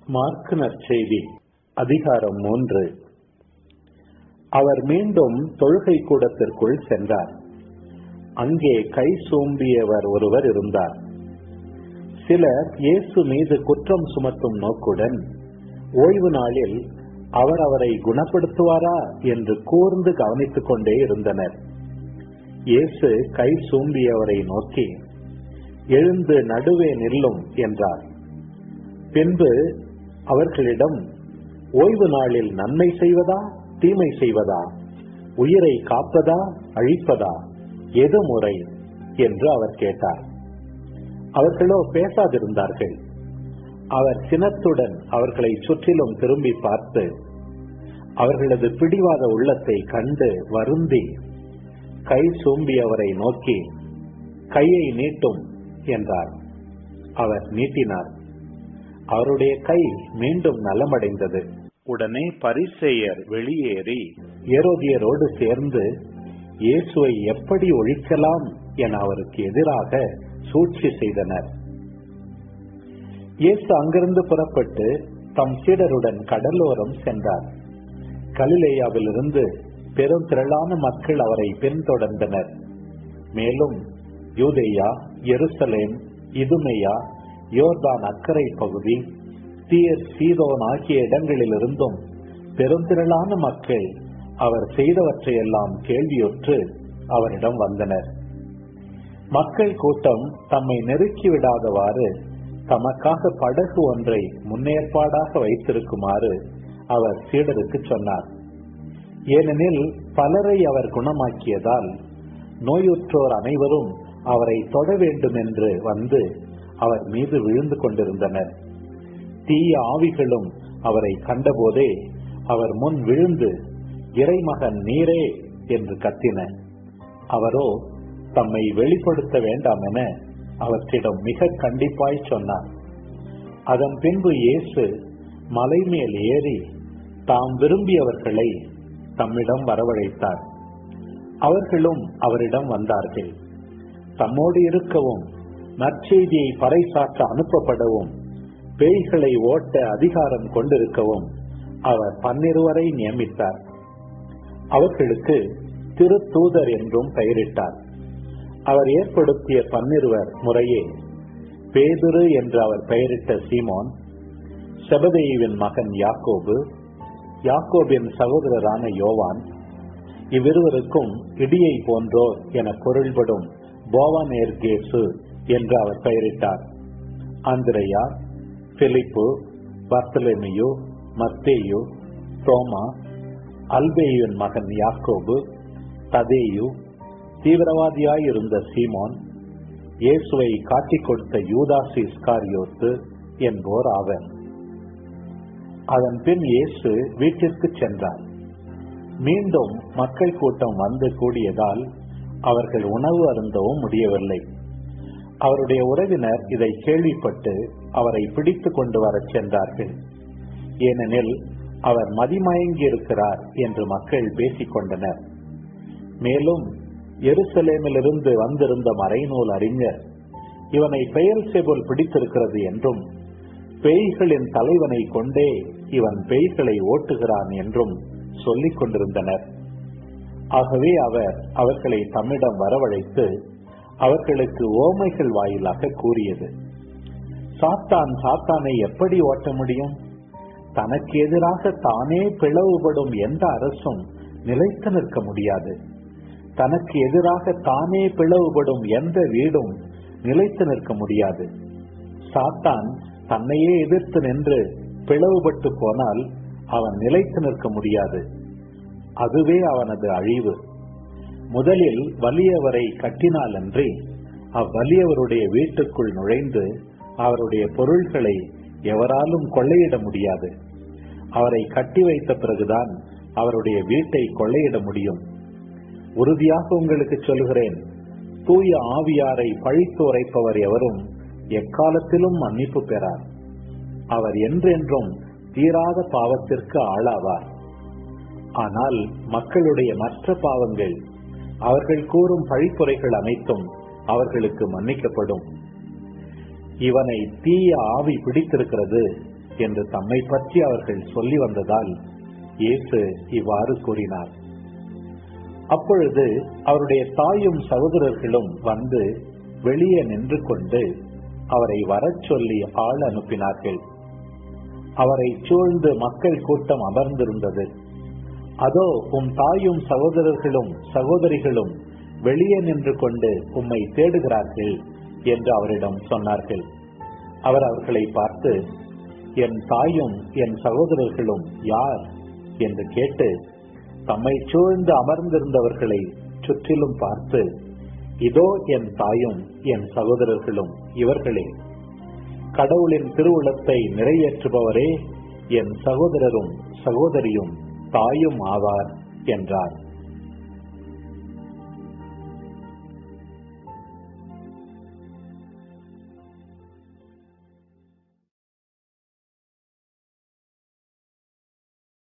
mark நற்செய்தி அதிகாரம் மூன்று அவர் மீண்டும் தொழுகை கூடத்திற்குள் சென்றார் அங்கே கை சூம்பியவர் ஒருவர் இருந்தார் சிலர் இயேசு மீது குற்றம் சுமத்தும் நோக்குடன் ஓய்வு நாளில் அவர் அவரை குணப்படுத்துவாரா என்று கூர்ந்து கவனித்துக் கொண்டே இருந்தனர் இயேசு கை சூம்பியவரை நோக்கி எழுந்து நடுவே நில்லும் என்றார் பின்பு அவர்களிடம் ஓய்வு நாளில் நன்மை செய்வதா தீமை செய்வதா உயிரை காப்பதா அழிப்பதா எது முறை என்று அவர் கேட்டார் அவர்களோ பேசாதிருந்தார்கள் அவர் சினத்துடன் அவர்களை சுற்றிலும் திரும்பி பார்த்து அவர்களது பிடிவாத உள்ளத்தை கண்டு வருந்தி கை சூம்பி அவரை நோக்கி கையை நீட்டும் என்றார் அவர் நீட்டினார் அவருடைய கை மீண்டும் நலமடைந்தது உடனே பரிசேயர் வெளியேறி ஏரோதியரோடு சேர்ந்து இயேசுவை எப்படி ஒழிக்கலாம் என அவருக்கு எதிராக சூழ்ச்சி செய்தனர் இயேசு அங்கிருந்து புறப்பட்டு தம் சீடருடன் கடலோரம் சென்றார் கலிலேயாவிலிருந்து பெரும் திரளான மக்கள் அவரை பின்தொடர்ந்தனர் மேலும் யூதேயா எருசலேம் இதுமையா யோர்தான் அக்கறை பகுதி தீர் சீதோன் ஆகிய இடங்களிலிருந்தும் பெருந்திரளான மக்கள் அவர் செய்தவற்றையெல்லாம் கேள்வியுற்று அவரிடம் வந்தனர் மக்கள் கூட்டம் தம்மை நெருக்கி விடாதவாறு தமக்காக படகு ஒன்றை முன்னேற்பாடாக வைத்திருக்குமாறு அவர் சீடருக்கு சொன்னார் ஏனெனில் பலரை அவர் குணமாக்கியதால் நோயுற்றோர் அனைவரும் அவரை தொட வேண்டும் என்று வந்து அவர் மீது விழுந்து கொண்டிருந்தனர் தீய ஆவிகளும் அவரை கண்டபோதே அவர் முன் விழுந்து இறைமகன் நீரே என்று கத்தின அவரோ தம்மை வெளிப்படுத்த வேண்டாம் என அவற்றிடம் மிக கண்டிப்பாய் சொன்னார் அதன் பின்பு இயேசு மலை மேல் ஏறி தாம் விரும்பியவர்களை தம்மிடம் வரவழைத்தார் அவர்களும் அவரிடம் வந்தார்கள் தம்மோடு இருக்கவும் நற்செய்தியை பறைசாற்ற அனுப்பப்படவும் பேய்களை ஓட்ட அதிகாரம் கொண்டிருக்கவும் அவர் பன்னிருவரை நியமித்தார் அவர்களுக்கு திருத்தூதர் என்றும் பெயரிட்டார் அவர் ஏற்படுத்திய பன்னிருவர் முறையே பேதுரு என்று அவர் பெயரிட்ட சீமோன் செபதேயுவின் மகன் யாக்கோபு யாக்கோபின் சகோதரரான யோவான் இவ்விருவருக்கும் இடியை போன்றோர் என பொருள்படும் போவானேர்கேசு என்று அவர் பெயரிட்டார் ஆந்திரையா பிலிப்பு பர்த்தலெமியு மத்தேயு தோமா அல்பேயுவின் மகன் யாக்கோபு ததேயு தீவிரவாதியாயிருந்த சீமோன் இயேசுவை காட்டிக் கொடுத்த யூதாசி இஸ்காரியோத்து என்போர் ஆவர் அதன் பின் இயேசு வீட்டிற்கு சென்றார் மீண்டும் மக்கள் கூட்டம் வந்து கூடியதால் அவர்கள் உணவு அருந்தவும் முடியவில்லை அவருடைய உறவினர் இதை கேள்விப்பட்டு அவரை பிடித்து கொண்டு வரச் சென்றார்கள் ஏனெனில் அவர் மதிமயங்கி இருக்கிறார் என்று மக்கள் பேசிக் கொண்டனர் மேலும் எருசலேமிலிருந்து வந்திருந்த மறைநூல் அறிஞர் இவனை பெயர் செபுல் பிடித்திருக்கிறது என்றும் பேய்களின் தலைவனை கொண்டே இவன் பேய்களை ஓட்டுகிறான் என்றும் சொல்லிக் கொண்டிருந்தனர் ஆகவே அவர் அவர்களை தம்மிடம் வரவழைத்து அவர்களுக்கு ஓமைகள் வாயிலாக கூறியது சாத்தான் சாத்தானை எப்படி ஓட்ட முடியும் தனக்கு எதிராக தானே பிளவுபடும் எந்த அரசும் நிலைத்து நிற்க முடியாது தனக்கு எதிராக தானே பிளவுபடும் எந்த வீடும் நிலைத்து நிற்க முடியாது சாத்தான் தன்னையே எதிர்த்து நின்று பிளவுபட்டு போனால் அவன் நிலைத்து நிற்க முடியாது அதுவே அவனது அழிவு முதலில் வலியவரை கட்டினாலன்றி அவ்வலியவருடைய வீட்டுக்குள் நுழைந்து அவருடைய பொருள்களை எவராலும் கொள்ளையிட முடியாது அவரை கட்டி வைத்த பிறகுதான் அவருடைய வீட்டை கொள்ளையிட முடியும் உறுதியாக உங்களுக்கு சொல்கிறேன் தூய ஆவியாரை பழித்து உரைப்பவர் எவரும் எக்காலத்திலும் மன்னிப்பு பெறார் அவர் என்றென்றும் தீராத பாவத்திற்கு ஆளாவார் ஆனால் மக்களுடைய மற்ற பாவங்கள் அவர்கள் கூறும் பழிப்புரைகள் அனைத்தும் அவர்களுக்கு மன்னிக்கப்படும் இவனை தீய ஆவி பிடித்திருக்கிறது என்று தம்மை பற்றி அவர்கள் சொல்லி வந்ததால் இயேசு இவ்வாறு கூறினார் அப்பொழுது அவருடைய தாயும் சகோதரர்களும் வந்து வெளியே நின்று கொண்டு அவரை வரச் சொல்லி ஆள் அனுப்பினார்கள் அவரை சூழ்ந்து மக்கள் கூட்டம் அமர்ந்திருந்தது அதோ உம் தாயும் சகோதரர்களும் சகோதரிகளும் வெளியே நின்று கொண்டு உம்மை தேடுகிறார்கள் என்று அவரிடம் சொன்னார்கள் அவர் அவர்களை பார்த்து என் தாயும் என் சகோதரர்களும் யார் என்று கேட்டு தம்மை சூழ்ந்து அமர்ந்திருந்தவர்களை சுற்றிலும் பார்த்து இதோ என் தாயும் என் சகோதரர்களும் இவர்களே கடவுளின் திருவுளத்தை நிறைவேற்றுபவரே என் சகோதரரும் சகோதரியும் தாயும் ஆவார் என்றார்